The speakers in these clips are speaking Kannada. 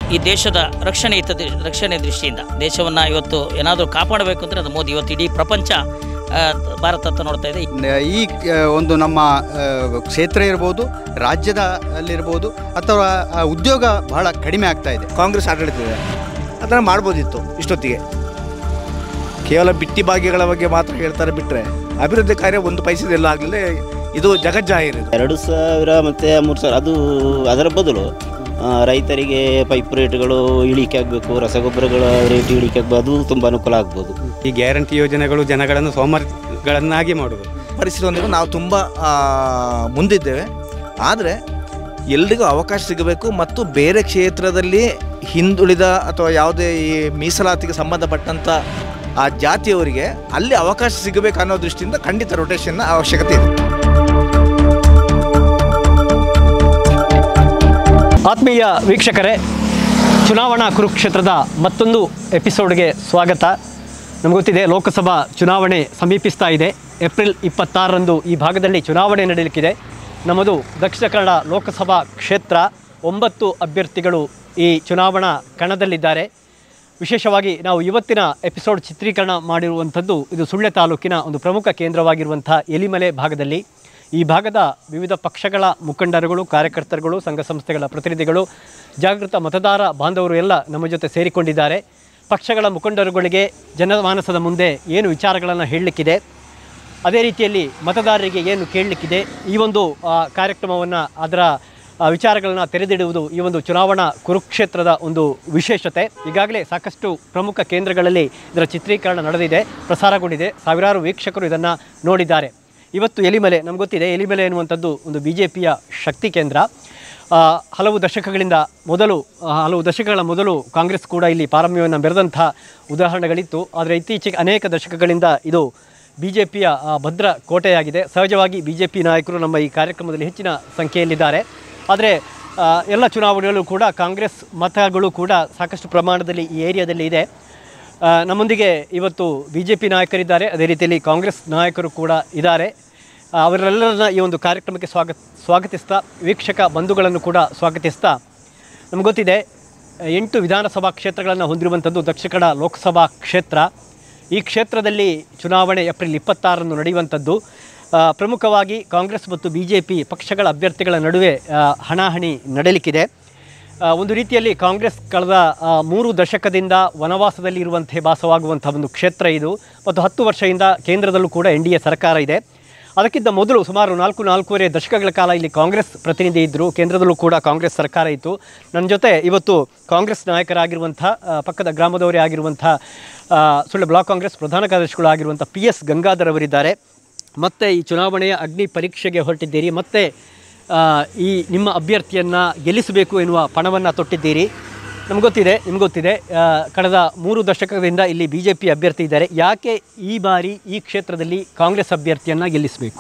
ಈ ದೇಶದ ರಕ್ಷಣೆ ಹಿತ ರಕ್ಷಣೆ ದೃಷ್ಟಿಯಿಂದ ದೇಶವನ್ನು ಇವತ್ತು ಏನಾದರೂ ಕಾಪಾಡಬೇಕು ಅಂದರೆ ಅದು ಮೋದಿ ಇವತ್ತು ಇಡೀ ಪ್ರಪಂಚ ಆ, ಭಾರತತ್ತ ನೋಡ್ತಾ ಇದೆ ನ- ಈ ಆ, ಒಂದು ನಮ್ಮ ಆ, ಕ್ಷೇತ್ರ ಇರ್ಬೋದು ರಾಜ್ಯದ ಅಲ್ಲಿರ್ಬೋದು ಅಥವಾ ಆ, ಉದ್ಯೋಗ ಬಹಳ ಕಡಿಮೆ ಆಗ್ತಾ ಇದೆ ಕಾಂಗ್ರೆಸ್ ಆಡಳಿತ ಇದೆ ಅದನ್ನು ಮಾಡ್ಬೋದಿತ್ತು ಇಷ್ಟೊತ್ತಿಗೆ ಕೇವಲ ಬಿಟ್ಟಿ ಭಾಗ್ಯಗಳ ಬಗ್ಗೆ ಮಾತ್ರ ಹೇಳ್ತಾರೆ ಬಿಟ್ಟರೆ ಅಭಿವೃದ್ಧಿ ಕಾರ್ಯ ಒಂದು ಪೈಸೆದೆಲ್ಲ ಆಗಲಿಲ್ಲ ಇದು ಜಗಜ್ಜಾಹೀರ್ ಇದು ಎರಡು ಸಾವಿರ ಮತ್ತು ಮೂರು ಸಾವಿರ ಅದು ಅದರ ಬದಲು ಆ, ರೈತರಿಗೆ ಪೈಪ್ ರೇಟ್ಗಳು ಇಳಿಕೆ ಆಗಬೇಕು ರಸಗೊಬ್ಬರಗಳ ರೇಟ್ ಇಳಿಕೆ ಆಗಬೇಕು ಅದು ತುಂಬ ಅನುಕೂಲ ಆಗ್ಬೋದು ಈ ಗ್ಯಾರಂಟಿ ಯೋಜನೆಗಳು ಜನಗಳನ್ನು ಸೋಮಾರಿಗಳನ್ನಾಗಿ ಮಾಡುವುದು ಪರಿಸ್ಥಿತಿ ನಾವು ತುಂಬ ಆ, ಮುಂದಿದ್ದೇವೆ ಆದರೆ ಎಲ್ರಿಗೂ ಅವಕಾಶ ಸಿಗಬೇಕು ಮತ್ತು ಬೇರೆ ಕ್ಷೇತ್ರದಲ್ಲಿ ಹಿಂದುಳಿದ ಅಥವಾ ಯಾವುದೇ ಈ ಮೀಸಲಾತಿಗೆ ಸಂಬಂಧಪಟ್ಟಂಥ ಆ ಜಾತಿಯವರಿಗೆ ಅಲ್ಲಿ ಅವಕಾಶ ಸಿಗಬೇಕು ಅನ್ನೋ ದೃಷ್ಟಿಯಿಂದ ಖಂಡಿತ ರೊಟೇಷನ್ನ ಅವಶ್ಯಕತೆ ಇದೆ ಆತ್ಮೀಯ ವೀಕ್ಷಕರೇ ಚುನಾವಣಾ ಕುರುಕ್ಷೇತ್ರದ ಮತ್ತೊಂದು ಎಪಿಸೋಡ್ಗೆ ಸ್ವಾಗತ ನಮ್ಗೆ ಗೊತ್ತಿದೆ ಲೋಕಸಭಾ ಚುನಾವಣೆ ಸಮೀಪಿಸ್ತಾ ಇದೆ ಏಪ್ರಿಲ್ ಇಪ್ಪತ್ತಾರರಂದು ಈ ಭಾಗದಲ್ಲಿ ಚುನಾವಣೆ ನಡೆಯಲಿಕ್ಕಿದೆ ನಮ್ಮದು ದಕ್ಷಿಣ ಕನ್ನಡ ಲೋಕಸಭಾ ಕ್ಷೇತ್ರ ಒಂಬತ್ತು ಅಭ್ಯರ್ಥಿಗಳು ಈ ಚುನಾವಣಾ ಕಣದಲ್ಲಿದ್ದಾರೆ ವಿಶೇಷವಾಗಿ ನಾವು ಇವತ್ತಿನ ಎಪಿಸೋಡ್ ಚಿತ್ರೀಕರಣ ಮಾಡಿರುವಂಥದ್ದು ಇದು ಸುಳ್ಯ ತಾಲೂಕಿನ ಒಂದು ಪ್ರಮುಖ ಕೇಂದ್ರವಾಗಿರುವಂಥ ಎಲಿಮಲೆ ಭಾಗದಲ್ಲಿ ಈ ಭಾಗದ ವಿವಿಧ ಪಕ್ಷಗಳ ಮುಖಂಡರುಗಳು ಕಾರ್ಯಕರ್ತರುಗಳು ಸಂಘ ಸಂಸ್ಥೆಗಳ ಪ್ರತಿನಿಧಿಗಳು ಜಾಗೃತ ಮತದಾರ ಬಾಂಧವರು ಎಲ್ಲ ನಮ್ಮ ಜೊತೆ ಸೇರಿಕೊಂಡಿದ್ದಾರೆ ಪಕ್ಷಗಳ ಮುಖಂಡರುಗಳಿಗೆ ಜನಮಾನಸದ ಮುಂದೆ ಏನು ವಿಚಾರಗಳನ್ನು ಹೇಳಲಿಕ್ಕಿದೆ ಅದೇ ರೀತಿಯಲ್ಲಿ ಮತದಾರರಿಗೆ ಏನು ಕೇಳಲಿಕ್ಕಿದೆ ಈ ಒಂದು ಕಾರ್ಯಕ್ರಮವನ್ನು ಅದರ ಆ, ವಿಚಾರಗಳನ್ನು ತೆರೆದಿಡುವುದು ಈ ಒಂದು ಚುನಾವಣಾ ಕುರುಕ್ಷೇತ್ರದ ಒಂದು ವಿಶೇಷತೆ ಈಗಾಗಲೇ ಸಾಕಷ್ಟು ಪ್ರಮುಖ ಕೇಂದ್ರಗಳಲ್ಲಿ ಇದರ ಚಿತ್ರೀಕರಣ ನಡೆದಿದೆ ಪ್ರಸಾರಗೊಂಡಿದೆ ಸಾವಿರಾರು ವೀಕ್ಷಕರು ಇದನ್ನು ನೋಡಿದ್ದಾರೆ ಇವತ್ತು ಎಲಿಮಲೆ ನಮ್ಗೆ ಗೊತ್ತಿದೆ ಎಲಿಮಲೆ ಎನ್ನುವಂಥದ್ದು ಒಂದು ಬಿ ಜೆ ಪಿಯ ಶಕ್ತಿ ಕೇಂದ್ರ ಆ, ಹಲವು ದಶಕಗಳಿಂದ ಮೊದಲು ಆ, ಹಲವು ದಶಕಗಳ ಮೊದಲು ಕಾಂಗ್ರೆಸ್ ಕೂಡ ಇಲ್ಲಿ ಪಾರಮ್ಯವನ್ನು ಮೆರೆದಂಥ ಉದಾಹರಣೆಗಳಿತ್ತು ಆದರೆ ಇತ್ತೀಚೆಗೆ ಅನೇಕ ದಶಕಗಳಿಂದ ಇದು ಬಿ ಜೆ ಪಿಯ ಭದ್ರ ಕೋಟೆಯಾಗಿದೆ ಸಹಜವಾಗಿ ಬಿ ಜೆ ಪಿ ನಾಯಕರು ನಮ್ಮ ಈ ಕಾರ್ಯಕ್ರಮದಲ್ಲಿ ಹೆಚ್ಚಿನ ಸಂಖ್ಯೆಯಲ್ಲಿದ್ದಾರೆ ಆದರೆ ಆ, ಎಲ್ಲ ಚುನಾವಣೆಗಳು ಕೂಡ ಕಾಂಗ್ರೆಸ್ ಮತಗಳು ಕೂಡ ಸಾಕಷ್ಟು ಪ್ರಮಾಣದಲ್ಲಿ ಈ ಏರಿಯಾದಲ್ಲಿ ಇದೆ ಆ, ನಮ್ಮೊಂದಿಗೆ ಇವತ್ತು ಬಿ ಜೆ ಪಿ ನಾಯಕರಿದ್ದಾರೆ ಅದೇ ರೀತಿಯಲ್ಲಿ ಕಾಂಗ್ರೆಸ್ ನಾಯಕರು ಕೂಡ ಇದ್ದಾರೆ ಆ, ಅವರೆಲ್ಲರನ್ನ ಈ ಒಂದು ಕಾರ್ಯಕ್ರಮಕ್ಕೆ ಸ್ವಾಗತ ಸ್ವಾಗತಿಸ್ತಾ ವೀಕ್ಷಕ ಬಂಧುಗಳನ್ನು ಕೂಡ ಸ್ವಾಗತಿಸ್ತಾ ನಮ್ಗೆ ಗೊತ್ತಿದೆ ಎಂಟು ವಿಧಾನಸಭಾ ಕ್ಷೇತ್ರಗಳನ್ನು ಹೊಂದಿರುವಂಥದ್ದು ದಕ್ಷಿಣ ಕನ್ನಡ ಲೋಕಸಭಾ ಕ್ಷೇತ್ರ ಈ ಕ್ಷೇತ್ರದಲ್ಲಿ ಚುನಾವಣೆ ಏಪ್ರಿಲ್ ಇಪ್ಪತ್ತಾರರಂದು ನಡೆಯುವಂಥದ್ದು ಆ, ಪ್ರಮುಖವಾಗಿ ಕಾಂಗ್ರೆಸ್ ಮತ್ತು ಬಿ ಜೆ ಪಿ ಪಕ್ಷಗಳ ಅಭ್ಯರ್ಥಿಗಳ ನಡುವೆ ಆ, ಹಣಾಹಣಿ ನಡೆಯಲಿಕ್ಕಿದೆ ಆ, ಒಂದು ರೀತಿಯಲ್ಲಿ ಕಾಂಗ್ರೆಸ್ ಕಳೆದ ಆ, ಮೂರು ದಶಕದಿಂದ ವನವಾಸದಲ್ಲಿ ಇರುವಂತೆ ಭಾಸವಾಗುವಂಥ ಒಂದು ಕ್ಷೇತ್ರ ಇದು ಮತ್ತು ಹತ್ತು ವರ್ಷದಿಂದ ಕೇಂದ್ರದಲ್ಲೂ ಕೂಡ ಎನ್ ಡಿ ಎ ಸರ್ಕಾರ ಇದೆ ಅದಕ್ಕಿಂತ ಮೊದಲು ಸುಮಾರು ನಾಲ್ಕು ನಾಲ್ಕೂವರೆ ದಶಕಗಳ ಕಾಲ ಇಲ್ಲಿ ಕಾಂಗ್ರೆಸ್ ಪ್ರತಿನಿಧಿ ಇದ್ದರು ಕೇಂದ್ರದಲ್ಲೂ ಕೂಡ ಕಾಂಗ್ರೆಸ್ ಸರ್ಕಾರ ಇತ್ತು ನನ್ನ ಜೊತೆ ಇವತ್ತು ಕಾಂಗ್ರೆಸ್ ನಾಯಕರಾಗಿರುವಂಥ ಆ, ಪಕ್ಕದ ಗ್ರಾಮದವರೇ ಆಗಿರುವಂಥ ಆ, ಸುಳ್ಳು ಬ್ಲಾಕ್ ಕಾಂಗ್ರೆಸ್ ಪ್ರಧಾನ ಕಾರ್ಯದರ್ಶಿಗಳು ಆಗಿರುವಂಥ ಪಿ ಎಸ್ ಗಂಗಾಧರ್ ಅವರಿದ್ದಾರೆ ಮತ್ತೆ ಈ ಚುನಾವಣೆಯ ಅಗ್ನಿ ಪರೀಕ್ಷೆಗೆ ಹೊರಟಿದ್ದೀರಿ ಮತ್ತೆ ಆ, ಈ ನಿಮ್ಮ ಅಭ್ಯರ್ಥಿಯನ್ನು ಗೆಲ್ಲಿಸಬೇಕು ಎನ್ನುವ ಪಣವನ್ನು ತೊಟ್ಟಿದ್ದೀರಿ ನಮ್ಗೆ ಗೊತ್ತಿದೆ ನಿಮ್ಗೆ ಗೊತ್ತಿದೆ ಆ, ಕಳೆದ ಮೂರು ದಶಕದಿಂದ ಇಲ್ಲಿ ಬಿ ಜೆ ಪಿ ಅಭ್ಯರ್ಥಿ ಇದ್ದಾರೆ ಯಾಕೆ ಈ ಬಾರಿ ಈ ಕ್ಷೇತ್ರದಲ್ಲಿ ಕಾಂಗ್ರೆಸ್ ಅಭ್ಯರ್ಥಿಯನ್ನು ಗೆಲ್ಲಿಸಬೇಕು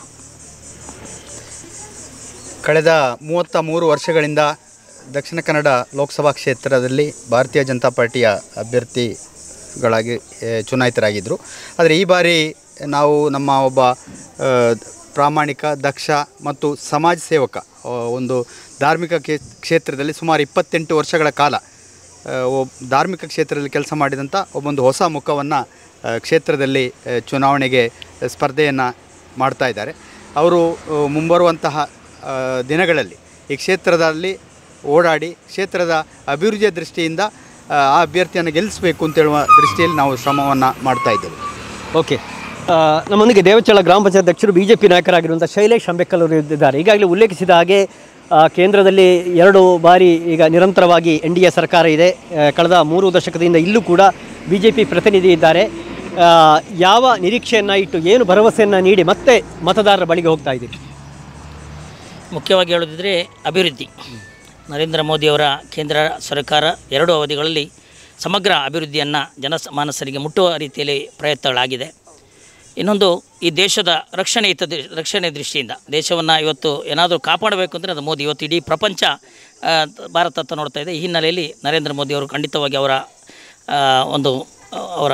ಕಳೆದ ಮೂವತ್ತ ಮೂರು ವರ್ಷಗಳಿಂದ ದಕ್ಷಿಣ ಕನ್ನಡ ಲೋಕಸಭಾ ಕ್ಷೇತ್ರದಲ್ಲಿ ಭಾರತೀಯ ಜನತಾ ಪಾರ್ಟಿಯ ಅಭ್ಯರ್ಥಿಗಳಾಗಿ ಆ, ಚುನಾಯಿತರಾಗಿದ್ದರು ಆದರೆ ಈ ಬಾರಿ ನಾವು ನಮ್ಮ ಒಬ್ಬ ಆ, ಪ್ರಾಮಾಣಿಕ ದಕ್ಷ ಮತ್ತು ಸಮಾಜ ಸೇವಕ ಆ, ಒಂದು ಧಾರ್ಮಿಕ ಕೇ- ಕ್ಷೇತ್ರದಲ್ಲಿ ಸುಮಾರು ಇಪ್ಪತ್ತೆಂಟು ವರ್ಷಗಳ ಕಾಲ ಆ, ಒಬ್ ಧಾರ್ಮಿಕ ಕ್ಷೇತ್ರದಲ್ಲಿ ಕೆಲಸ ಮಾಡಿದಂಥ ಒಬ್ಬೊಂದು ಹೊಸ ಮುಖವನ್ನು ಕ್ಷೇತ್ರದಲ್ಲಿ ಆ, ಚುನಾವಣೆಗೆ ಸ್ಪರ್ಧೆಯನ್ನು ಮಾಡ್ತಾ ಇದ್ದಾರೆ ಅವರು ಆ, ಮುಂಬರುವಂತಹ ಆ, ದಿನಗಳಲ್ಲಿ ಈ ಕ್ಷೇತ್ರದಲ್ಲಿ ಓಡಾಡಿ ಕ್ಷೇತ್ರದ ಅಭಿವೃದ್ಧಿಯ ದೃಷ್ಟಿಯಿಂದ ಆ ಆ ಅಭ್ಯರ್ಥಿಯನ್ನು ಗೆಲ್ಲಿಸಬೇಕು ಅಂತೇಳುವ ದೃಷ್ಟಿಯಲ್ಲಿ ನಾವು ಶ್ರಮವನ್ನು ಮಾಡ್ತಾ ಇದ್ದೇವೆ ಓಕೆ ಆ, ನಮ್ಮೊಂದಿಗೆ ದೇವಚಳ ಗ್ರಾಮ ಪಂಚಾಯತ್ ಅಧ್ಯಕ್ಷರು ಬಿ ಜೆ ಪಿ ನಾಯಕರಾಗಿರುವಂಥ ಶೈಲೇಶ್ ಅಂಬೇಕಲ್ ಅವರು ಇದ್ದಾರೆ ಈಗಾಗಲೇ ಉಲ್ಲೇಖಿಸಿದ ಹಾಗೆ ಆ, ಕೇಂದ್ರದಲ್ಲಿ ಎರಡು ಬಾರಿ ಈಗ ನಿರಂತರವಾಗಿ ಎನ್ ಡಿ ಎ ಸರ್ಕಾರ ಇದೆ ಆ, ಕಳೆದ ಮೂರು ದಶಕದಿಂದ ಇಲ್ಲೂ ಕೂಡ ಬಿ ಜೆ ಪಿ ಪ್ರತಿನಿಧಿ ಇದ್ದಾರೆ ಆ, ಯಾವ ನಿರೀಕ್ಷೆಯನ್ನು ಇಟ್ಟು ಏನು ಭರವಸೆಯನ್ನು ನೀಡಿ ಮತ್ತೆ ಮತದಾರರ ಬಳಿಗೆ ಹೋಗ್ತಾ ಇದ್ದೀರಿ ಮುಖ್ಯವಾಗಿ ಹೇಳೋದಿದ್ರೆ ಅಭಿವೃದ್ಧಿ ನರೇಂದ್ರ ಮೋದಿಯವರ ಕೇಂದ್ರ ಸರ್ಕಾರ ಎರಡು ಅವಧಿಗಳಲ್ಲಿ ಸಮಗ್ರ ಅಭಿವೃದ್ಧಿಯನ್ನು ಜನಮಾನಸರಿಗೆ ಮುಟ್ಟುವ ರೀತಿಯಲ್ಲಿ ಪ್ರಯತ್ನಗಳಾಗಿದೆ ಇನ್ನೊಂದು ಈ ದೇಶದ ರಕ್ಷಣೆ ಹಿತ ರಕ್ಷಣೆ ದೃಷ್ಟಿಯಿಂದ ದೇಶವನ್ನು ಇವತ್ತು ಏನಾದರೂ ಕಾಪಾಡಬೇಕು ಅಂದರೆ ಅದು ಮೋದಿ ಇವತ್ತು ಇಡೀ ಪ್ರಪಂಚ ಆ, ಭಾರತತ್ತ ನೋಡ್ತಾ ಇದೆ ಈ ಹಿನ್ನೆಲೆಯಲ್ಲಿ ನರೇಂದ್ರ ಮೋದಿಯವರು ಖಂಡಿತವಾಗಿ ಅವರ ಆ, ಒಂದು ಆ, ಅವರ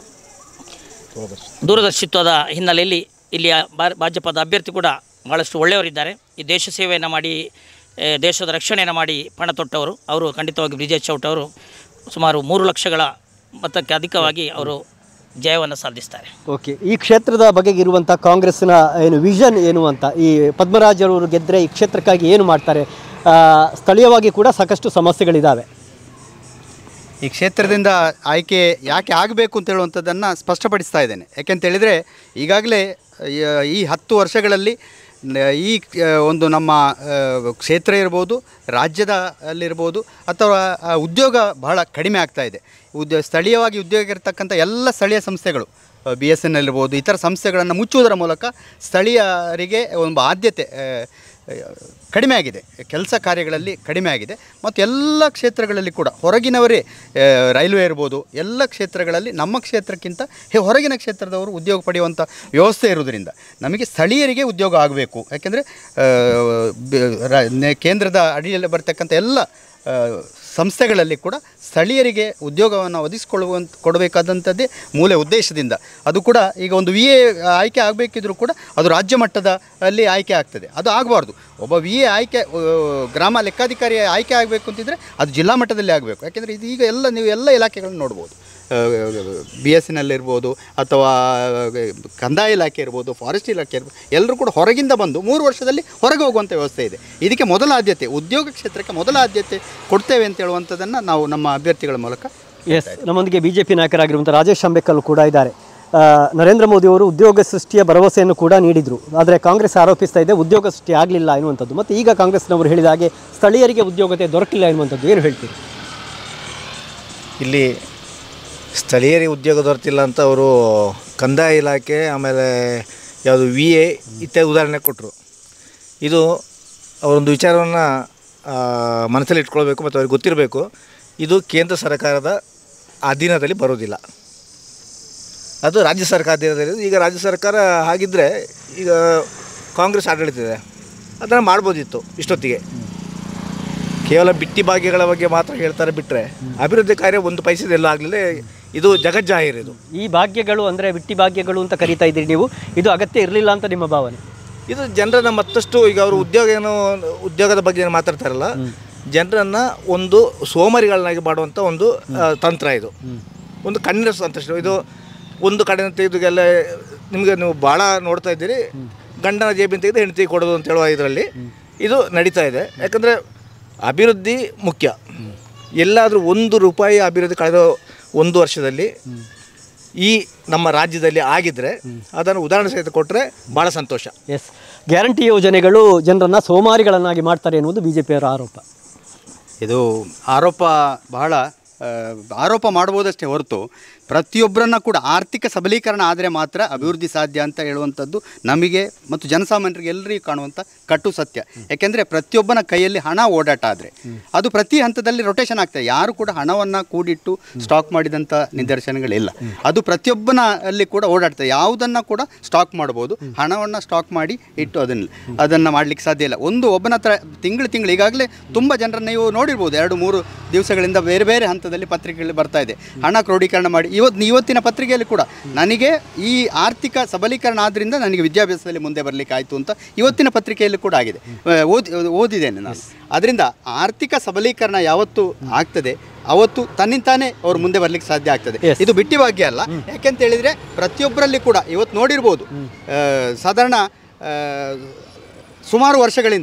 ದೂರದರ್ಶಿತ್ವದ ಹಿನ್ನೆಲೆಯಲ್ಲಿ ಇಲ್ಲಿಯ ಭಾ- ಭಾಜಪದ ಅಭ್ಯರ್ಥಿ ಕೂಡ ಭಾಳಷ್ಟು ಒಳ್ಳೆಯವರಿದ್ದಾರೆ ಈ ದೇಶ ಸೇವೆಯನ್ನು ಮಾಡಿ ಏ, ದೇಶದ ರಕ್ಷಣೆಯನ್ನು ಮಾಡಿ ಪಣ ತೊಟ್ಟವರು ಅವರು ಖಂಡಿತವಾಗಿ ಬ್ರಿಜೇಶ್ ಚೌಟ್ ಅವರು ಸುಮಾರು ಮೂರು ಲಕ್ಷಗಳ ಮೊತ್ತಕ್ಕೆ ಅಧಿಕವಾಗಿ ಅವರು ಜಯವನ್ನು ಸಾಧಿಸ್ತಾರೆ ಓಕೆ ಈ ಕ್ಷೇತ್ರದ ಬಗೆಗೆ ಇರುವಂಥ ಕಾಂಗ್ರೆಸ್ನ ಏನು ವಿಷನ್ ಏನು ಅಂತ ಈ ಪದ್ಮರಾಜ್ ಅವರು ಗೆದ್ದರೆ ಈ ಕ್ಷೇತ್ರಕ್ಕಾಗಿ ಏನು ಮಾಡ್ತಾರೆ ಆ, ಸ್ಥಳೀಯವಾಗಿ ಕೂಡ ಸಾಕಷ್ಟು ಸಮಸ್ಯೆಗಳಿದ್ದಾವೆ ಈ ಕ್ಷೇತ್ರದಿಂದ ಆಯ್ಕೆ ಯಾಕೆ ಆಗಬೇಕು ಅಂತ ಹೇಳುವಂಥದ್ದನ್ನು ಸ್ಪಷ್ಟಪಡಿಸ್ತಾ ಇದ್ದೇನೆ ಯಾಕೆಂತ ಹೇಳಿದರೆ ಈಗಾಗಲೇ ಈ- ಈ ಹತ್ತು ವರ್ಷಗಳಲ್ಲಿ ನ- ಈ ಆ, ಒಂದು ನಮ್ಮ ಆ, ಕ್ಷೇತ್ರ ಇರ್ಬೋದು ರಾಜ್ಯದ ಅಲ್ಲಿರ್ಬೋದು ಅಥವಾ ಆ, ಉದ್ಯೋಗ ಬಹಳ ಕಡಿಮೆ ಆಗ್ತಾ ಇದೆ ಉದ್ಯೋಗ ಸ್ಥಳೀಯವಾಗಿ ಉದ್ಯೋಗ ಇರತಕ್ಕಂಥ ಎಲ್ಲ ಸ್ಥಳೀಯ ಸಂಸ್ಥೆಗಳು ಬಿ ಎಸ್ ಎನ್ ಇರ್ಬೋದು ಇತರ ಸಂಸ್ಥೆಗಳನ್ನು ಮುಚ್ಚುವುದರ ಮೂಲಕ ಸ್ಥಳೀಯರಿಗೆ ಒಂದು ಆದ್ಯತೆ ಆ, ಕಡಿಮೆ ಆಗಿದೆ ಕೆಲಸ ಕಾರ್ಯಗಳಲ್ಲಿ ಕಡಿಮೆ ಆಗಿದೆ ಮತ್ತು ಎಲ್ಲ ಕ್ಷೇತ್ರಗಳಲ್ಲಿ ಕೂಡ ಹೊರಗಿನವರೇ ಆ, ರೈಲ್ವೆ ಇರ್ಬೋದು ಎಲ್ಲ ಕ್ಷೇತ್ರಗಳಲ್ಲಿ ನಮ್ಮ ಕ್ಷೇತ್ರಕ್ಕಿಂತ ಹೆ- ಹೊರಗಿನ ಕ್ಷೇತ್ರದವರು ಉದ್ಯೋಗ ಪಡೆಯುವಂಥ ವ್ಯವಸ್ಥೆ ಇರುವುದರಿಂದ ನಮಗೆ ಸ್ಥಳೀಯರಿಗೆ ಉದ್ಯೋಗ ಆಗಬೇಕು ಯಾಕೆಂದರೆ ಕೇಂದ್ರದ ಅಡಿಯಲ್ಲಿ ಬರ್ತಕ್ಕಂಥ ಎಲ್ಲ ಆ, ಸಂಸ್ಥೆಗಳಲ್ಲಿ ಕೂಡ ಸ್ಥಳೀಯರಿಗೆ ಉದ್ಯೋಗವನ್ನು ಒದಗಿಸಿಕೊಳ್ಳುವಂತ ಕೊಡಬೇಕಾದಂಥದ್ದೇ ಮೂಲ ಉದ್ದೇಶದಿಂದ ಅದು ಕೂಡ ಈಗ ಒಂದು ವಿ ಎ ಆಯ್ಕೆ ಆಗಬೇಕಿದ್ರೂ ಕೂಡ ಅದು ರಾಜ್ಯ ಮಟ್ಟದ ಅಲ್ಲಿ ಆಯ್ಕೆ ಆಗ್ತದೆ ಅದು ಆಗಬಾರ್ದು ಒಬ್ಬ ವಿ ಎ ಆಯ್ಕೆ ಆ, ಗ್ರಾಮ ಲೆಕ್ಕಾಧಿಕಾರಿ ಆಯ್ಕೆ ಆಗಬೇಕು ಅಂತಿದ್ರೆ ಅದು ಜಿಲ್ಲಾ ಮಟ್ಟದಲ್ಲಿ ಆಗಬೇಕು ಯಾಕೆಂದರೆ ಇದು ಈಗ ಎಲ್ಲ ನೀವು ಎಲ್ಲ ಇಲಾಖೆಗಳನ್ನು ನೋಡ್ಬೋದು ಬಿ ಎಸ್ ಇರ್ಬೋದು ಅಥವಾ ಕಂದಾಯ ಇಲಾಖೆ ಇರ್ಬೋದು ಫಾರೆಸ್ಟ್ ಇಲಾಖೆ ಇರ್ಬೋದು ಎಲ್ಲರೂ ಕೂಡ ಹೊರಗಿಂದ ಬಂದು ಮೂರು ವರ್ಷದಲ್ಲಿ ಹೊರಗೆ ಹೋಗುವಂಥ ವ್ಯವಸ್ಥೆ ಇದೆ ಇದಕ್ಕೆ ಮೊದಲ ಆದ್ಯತೆ ಉದ್ಯೋಗ ಕ್ಷೇತ್ರಕ್ಕೆ ಮೊದಲ ಆದ್ಯತೆ ಕೊಡ್ತೇವೆ ಅಂತ ಹೇಳುವಂಥದ್ದನ್ನು ನಾವು ನಮ್ಮ ಅಭ್ಯರ್ಥಿಗಳ ಮೂಲಕ ಎಸ್ ನಮ್ಮೊಂದಿಗೆ ಬಿ ಜೆ ಪಿ ನಾಯಕರಾಗಿರುವಂಥ ರಾಜೇಶ್ ಅಂಬೇಕಲ್ ಕೂಡ ಇದ್ದಾರೆ ಆ, ನರೇಂದ್ರ ಮೋದಿ ಅವರು ಉದ್ಯೋಗ ಸೃಷ್ಟಿಯ ಭರವಸೆಯನ್ನು ಕೂಡ ನೀಡಿದರು ಆದರೆ ಕಾಂಗ್ರೆಸ್ ಆರೋಪಿಸ್ತಾ ಇದೆ ಉದ್ಯೋಗ ಸೃಷ್ಟಿ ಆಗಲಿಲ್ಲ ಎನ್ನುವಂಥದ್ದು ಮತ್ತು ಈಗ ಕಾಂಗ್ರೆಸ್ನವರು ಹೇಳಿದ ಹಾಗೆ ಸ್ಥಳೀಯರಿಗೆ ಉದ್ಯೋಗತೆ ದೊರಕಿಲ್ಲ ಎನ್ನುವಂಥದ್ದು ಏನು ಹೇಳ್ತೀರಿ ಇಲ್ಲಿ ಸ್ಥಳೀಯರಿಗೆ ಉದ್ಯೋಗ ದೊರೆತಿಲ್ಲ ಅಂತ ಅವರು ಕಂದಾಯ ಇಲಾಖೆ ಆಮೇಲೆ ಯಾವುದು ವಿ ಎ ಇತ್ಯಾದಿ ಉದಾಹರಣೆ ಕೊಟ್ಟರು ಇದು ಅವರೊಂದು ವಿಚಾರವನ್ನು ಮನಸ್ಸಲ್ಲಿ ಇಟ್ಕೊಳ್ಬೇಕು ಮತ್ತು ಅವ್ರಿಗೆ ಗೊತ್ತಿರಬೇಕು ಇದು ಕೇಂದ್ರ ಸರ್ಕಾರದ ಅಧೀನದಲ್ಲಿ ಬರೋದಿಲ್ಲ ಅದು ರಾಜ್ಯ ಸರ್ಕಾರ ಅಧೀನದಲ್ಲಿ ಈಗ ರಾಜ್ಯ ಸರ್ಕಾರ ಹಾಗಿದ್ದರೆ ಈಗ ಕಾಂಗ್ರೆಸ್ ಆಡಳಿತ ಇದೆ ಅದನ್ನು ಮಾಡ್ಬೋದಿತ್ತು ಇಷ್ಟೊತ್ತಿಗೆ ಕೇವಲ ಬಿಟ್ಟಿ ಭಾಗ್ಯಗಳ ಬಗ್ಗೆ ಮಾತ್ರ ಹೇಳ್ತಾರೆ ಬಿಟ್ಟರೆ ಅಭಿವೃದ್ಧಿ ಕಾರ್ಯ ಒಂದು ಪೈಸೆದೆಲ್ಲ ಆಗಲಿಲ್ಲ ಇದು ಜಗಜ್ಜಾಹೀರ್ ಇದು ಈ ಭಾಗ್ಯಗಳು ಅಂದರೆ ವಿಟ್ಟಿ ಭಾಗ್ಯಗಳು ಅಂತ ಕರಿತಾ ಇದ್ದೀರಿ ನೀವು ಇದು ಅಗತ್ಯ ಇರಲಿಲ್ಲ ಅಂತ ನಿಮ್ಮ ಭಾವನೆ ಇದು ಜನರನ್ನು ಮತ್ತಷ್ಟು ಈಗ ಅವರು ಉದ್ಯೋಗ ಏನು ಉದ್ಯೋಗದ ಬಗ್ಗೆ ಏನು ಮಾತಾಡ್ತಾರಲ್ಲ ಜನರನ್ನು ಒಂದು ಸೋಮಾರಿಗಳನ್ನಾಗಿ ಮಾಡುವಂಥ ಒಂದು ಆ, ತಂತ್ರ ಇದು ಒಂದು ಕಣ್ಣಿನ ಸಂತೋಷ ಇದು ಒಂದು ಕಡೆ ತೆಗೆದುಗೆಲ್ಲ ನಿಮಗೆ ನೀವು ಭಾಳ ನೋಡ್ತಾ ಇದ್ದೀರಿ ಗಂಡನ ಜೇಬಿನ ತೆಗೆದು ಹೆಂಡತಿ ಕೊಡೋದು ಅಂತ ಹೇಳುವ ಇದರಲ್ಲಿ ಇದು ನಡೀತಾ ಇದೆ ಯಾಕಂದರೆ ಅಭಿವೃದ್ಧಿ ಮುಖ್ಯ ಎಲ್ಲಾದರೂ ಒಂದು ರೂಪಾಯಿ ಅಭಿವೃದ್ಧಿ ಕಳೆದ ಒಂದು ವರ್ಷದಲ್ಲಿ ಈ ನಮ್ಮ ರಾಜ್ಯದಲ್ಲಿ ಆಗಿದ್ದರೆ ಅದನ್ನು ಉದಾಹರಣೆ ಸಹಿತ ಕೊಟ್ಟರೆ ಭಾಳ ಸಂತೋಷ ಎಸ್ ಗ್ಯಾರಂಟಿ ಯೋಜನೆಗಳು ಜನರನ್ನು ಸೋಮಾರಿಗಳನ್ನಾಗಿ ಮಾಡ್ತಾರೆ ಎನ್ನುವುದು ಬಿ ಜೆ ಪಿಯವರ ಆರೋಪ ಇದು ಆರೋಪ ಬಹಳ ಆ, ಆರೋಪ ಮಾಡ್ಬೋದಷ್ಟೇ ಹೊರತು ಪ್ರತಿಯೊಬ್ಬರನ್ನ ಕೂಡ ಆರ್ಥಿಕ ಸಬಲೀಕರಣ ಆದರೆ ಮಾತ್ರ ಅಭಿವೃದ್ಧಿ ಸಾಧ್ಯ ಅಂತ ಹೇಳುವಂಥದ್ದು ನಮಗೆ ಮತ್ತು ಜನಸಾಮಾನ್ಯರಿಗೆ ಎಲ್ಲರಿಗೂ ಕಾಣುವಂಥ ಕಟ್ಟು ಸತ್ಯ ಯಾಕೆಂದರೆ ಪ್ರತಿಯೊಬ್ಬನ ಕೈಯಲ್ಲಿ ಹಣ ಓಡಾಟ ಆದರೆ ಅದು ಪ್ರತಿ ಹಂತದಲ್ಲಿ ರೊಟೇಷನ್ ಆಗ್ತದೆ ಯಾರು ಕೂಡ ಹಣವನ್ನು ಕೂಡಿಟ್ಟು ಸ್ಟಾಕ್ ಮಾಡಿದಂಥ ನಿದರ್ಶನಗಳಿಲ್ಲ ಅದು ಪ್ರತಿಯೊಬ್ಬನ ಅಲ್ಲಿ ಕೂಡ ಓಡಾಡ್ತದೆ ಯಾವುದನ್ನು ಕೂಡ ಸ್ಟಾಕ್ ಮಾಡ್ಬೋದು ಹಣವನ್ನು ಸ್ಟಾಕ್ ಮಾಡಿ ಇಟ್ಟು ಅದನ್ನು ಅದನ್ನು ಮಾಡಲಿಕ್ಕೆ ಸಾಧ್ಯ ಇಲ್ಲ ಒಂದು ಒಬ್ಬನ ಹತ್ರ ತಿಂಗಳು ತಿಂಗಳು ಈಗಾಗಲೇ ತುಂಬ ಜನರನ್ನ ನೀವು ನೋಡಿರ್ಬೋದು ಎರಡು ಮೂರು ದಿವಸಗಳಿಂದ ಬೇರೆ ಬೇರೆ ಹಂತದಲ್ಲಿ ಪತ್ರಿಕೆಗಳು ಬರ್ತಾ ಇದೆ ಹಣ ಕ್ರೋಢೀಕರಣ ಮಾಡಿ ಇವತ್ತು ಇವತ್ತಿನ ಪತ್ರಿಕೆಯಲ್ಲಿ ಕೂಡ ನನಗೆ ಈ ಆರ್ಥಿಕ ಸಬಲೀಕರಣ ಆದ್ದರಿಂದ ನನಗೆ ವಿದ್ಯಾಭ್ಯಾಸದಲ್ಲಿ ಮುಂದೆ ಬರಲಿಕ್ಕೆ ಆಯಿತು ಅಂತ ಇವತ್ತಿನ ಪತ್ರಿಕೆಯಲ್ಲಿ ಕೂಡ ಆಗಿದೆ ಆ, ಓದಿ ಓದಿದ್ದೇನೆ ನಾನು ಅದರಿಂದ ಆರ್ಥಿಕ ಸಬಲೀಕರಣ ಯಾವತ್ತು ಆಗ್ತದೆ ಅವತ್ತು ತನ್ನಿಂತಾನೇ ಅವ್ರು ಮುಂದೆ ಬರ್ಲಿಕ್ಕೆ ಸಾಧ್ಯ ಆಗ್ತದೆ Yes. ಇದು ಬಿಟ್ಟಿ ಭಾಗ್ಯ ಅಲ್ಲ ಯಾಕೆಂತ ಹೇಳಿದ್ರೆ ಪ್ರತಿಯೊಬ್ಬರಲ್ಲಿ ಕೂಡ ಇವತ್ತು ನೋಡಿರ್ಬೋದು ಆ, ಸಾಧಾರಣ ಆ, ಸುಮಾರು ವರ್ಷಗಳಿಂದ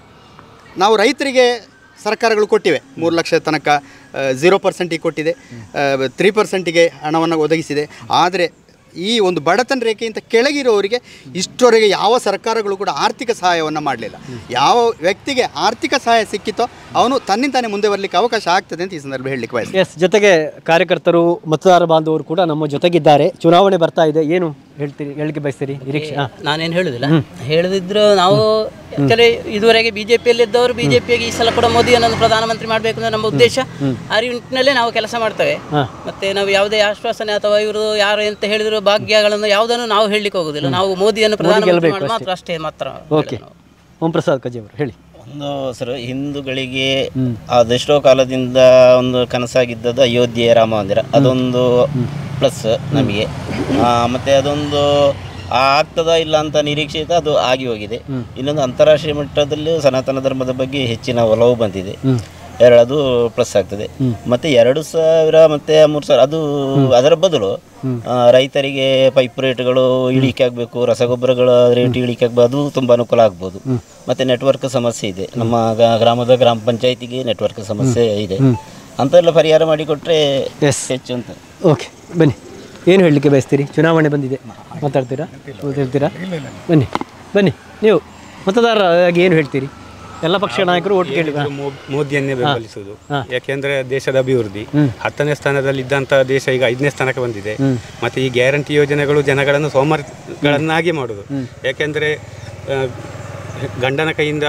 ನಾವು ರೈತರಿಗೆ ಸರ್ಕಾರಗಳು ಕೊಟ್ಟಿವೆ ಮೂರು ಲಕ್ಷ ತನಕ ಝೀರೋ ಪರ್ಸೆಂಟಿಗೆ ಕೊಟ್ಟಿದೆ ತ್ರೀ ಪರ್ಸೆಂಟಿಗೆ ಹಣವನ್ನು ಒದಗಿಸಿದೆ ಆದರೆ ಈ ಒಂದು ಬಡತನ ರೇಖೆಯಿಂದ ಕೆಳಗಿರೋರಿಗೆ ಇಷ್ಟವರೆಗೆ ಯಾವ ಸರ್ಕಾರಗಳು ಕೂಡ ಆರ್ಥಿಕ ಸಹಾಯವನ್ನು ಮಾಡಲಿಲ್ಲ ಯಾವ ವ್ಯಕ್ತಿಗೆ ಆರ್ಥಿಕ ಸಹಾಯ ಸಿಕ್ಕಿತೋ ಅವನು ತನ್ನಿಂತಾನೇ ಮುಂದೆ ಬರಲಿಕ್ಕೆ ಅವಕಾಶ ಆಗ್ತದೆ ಅಂತ ಈ ಸಂದರ್ಭ ಹೇಳಲಿಕ್ಕೆ ಬಯಸ್ತೇನೆ ಎಸ್ ಜೊತೆಗೆ ಕಾರ್ಯಕರ್ತರು ಮತದಾರ ಬಾಂಧವರು ಕೂಡ ನಮ್ಮ ಜೊತೆಗಿದ್ದಾರೆ ಚುನಾವಣೆ ಬರ್ತಾ ಇದೆ ಏನು ಹೇಳ್ತೀರಿ ಹೇಳಿಕೆ ಬಯಸ್ತೀರಿ ನಿರೀಕ್ಷೆ ಹಾಂ ನಾನೇನು ಹೇಳುದಿಲ್ಲ ಹೇಳದಿದ್ರು ನಾವು ಆಕ್ಚುಲಿ ಇದುವರೆಗೆ ಬಿಜೆಪಿಯಲ್ಲಿ ಇದ್ದವರು ಬಿಜೆಪಿಗೆ ಈ ಸಲ ಕೂಡ ಮೋದಿಯನ್ನು ಪ್ರಧಾನಮಂತ್ರಿ ಮಾಡಬೇಕು ಅನ್ನೋ ನಮ್ಮ ಉದ್ದೇಶ ಆ ನಿಟ್ಟಿನಲ್ಲೇ ನಾವು ಕೆಲಸ ಮಾಡ್ತೇವೆ ಹಾ. ಮತ್ತೆ ನಾವು ಯಾವುದೇ ಆಶ್ವಾಸನೆ ಅಥವಾ ಇವರು ಯಾರು ಎಂತ ಹೇಳಿದ್ರು ಭಾಗ್ಯಗಳನ್ನು ಯಾವುದನ್ನು ನಾವು ಹೇಳಲಿಕ್ಕೆ ಹೋಗುದಿಲ್ಲ ನಾವು ಮೋದಿಯನ್ನು ಪ್ರಧಾನಮಂತ್ರಿ ಮಾಡಿ ಮಾತ್ರ ಅಷ್ಟೇ ಮಾತ್ರ ಓಕೆ ಓಂ ಪ್ರಸಾದ್ ಕಜಿ ಅವರು ಹೇಳಿ ಒಂದು ಸರ್ ಹಿಂದೂಗಳಿಗೆ ಅದೆಷ್ಟೋ ಕಾಲದಿಂದ ಒಂದು ಕನಸಾಗಿದ್ದದ್ದು ಅಯೋಧ್ಯೆ ರಾಮ ಮಂದಿರ ಅದೊಂದು ಪ್ಲಸ್ ನಮಗೆ ಆ, ಮತ್ತೆ ಅದೊಂದು ಆ ಆಗ್ತದಾ ಇಲ್ಲ ಅಂತ ನಿರೀಕ್ಷಿತ ಅದು ಆಗಿ ಹೋಗಿದೆ ಇನ್ನೊಂದು ಅಂತಾರಾಷ್ಟ್ರೀಯ ಮಟ್ಟದಲ್ಲಿ ಸನಾತನ ಧರ್ಮದ ಬಗ್ಗೆ ಹೆಚ್ಚಿನ ಒಲವು ಬಂದಿದೆ ಎರಡು ಅದು ಪ್ಲಸ್ ಆಗ್ತದೆ ಮತ್ತೆ ಎರಡು ಸಾವಿರ ಮತ್ತೆ ಮೂರು ಸಾವಿರ ಅದು ಅದರ ಬದಲು ಆ, ರೈತರಿಗೆ ಪೈಪ್ ರೇಟ್ಗಳು ಇಳಿಕೆ ಆಗಬೇಕು ರಸಗೊಬ್ಬರಗಳ ರೇಟ್ ಇಳಿಕೆ ಆಗಬೇಕು ಅದು ತುಂಬ ಅನುಕೂಲ ಆಗ್ಬೋದು ಮತ್ತೆ ನೆಟ್ವರ್ಕ್ ಸಮಸ್ಯೆ ಇದೆ ನಮ್ಮ ಗ- ಗ್ರಾಮದ ಗ್ರಾಮ ಪಂಚಾಯತಿಗೆ ನೆಟ್ವರ್ಕ್ ಸಮಸ್ಯೆ ಇದೆ ಅಂತೆಲ್ಲ ಪರಿಹಾರ ಮಾಡಿಕೊಟ್ರೆ ಎಸ್ ಹೆಚ್ಚು ಅಂತ ಓಕೆ ಬನ್ನಿ ಏನು ಹೇಳಲಿಕ್ಕೆ ಬಯಸ್ತೀರಿ ಚುನಾವಣೆ ಬಂದಿದೆ ಮಾತಾಡ್ತೀರಾ ಮಾತಾಡ್ತೀರಾ ಬನ್ನಿ ಬನ್ನಿ ನೀವು ಮತದಾರರಾಗಿ ಏನು ಹೇಳ್ತೀರಿ ಎಲ್ಲ ಪಕ್ಷ ನಾಯಕರು ಓಟ್ ಕೇಳಿ ಏನಿದ್ರು ಮೋ- ಮೋದಿಯನ್ನೇ ಬೆಂಬಲಿಸುವುದು ಯಾಕೆಂದ್ರೆ ದೇಶದ ಅಭಿವೃದ್ಧಿ ಹತ್ತನೇ ಸ್ಥಾನದಲ್ಲಿ ಇದ್ದಂತ ದೇಶ ಈಗ ಐದನೇ ಸ್ಥಾನಕ್ಕೆ ಬಂದಿದೆ ಮತ್ತೆ ಈ ಗ್ಯಾರಂಟಿ ಯೋಜನೆಗಳು ಜನಗಳನ್ನು ಸೋಮಾರಿಗಳನ್ನಾಗಿ ಮಾಡುದು ಯಾಕೆಂದ್ರೆ ಆ, ಗಂಡನ ಕೈಯಿಂದ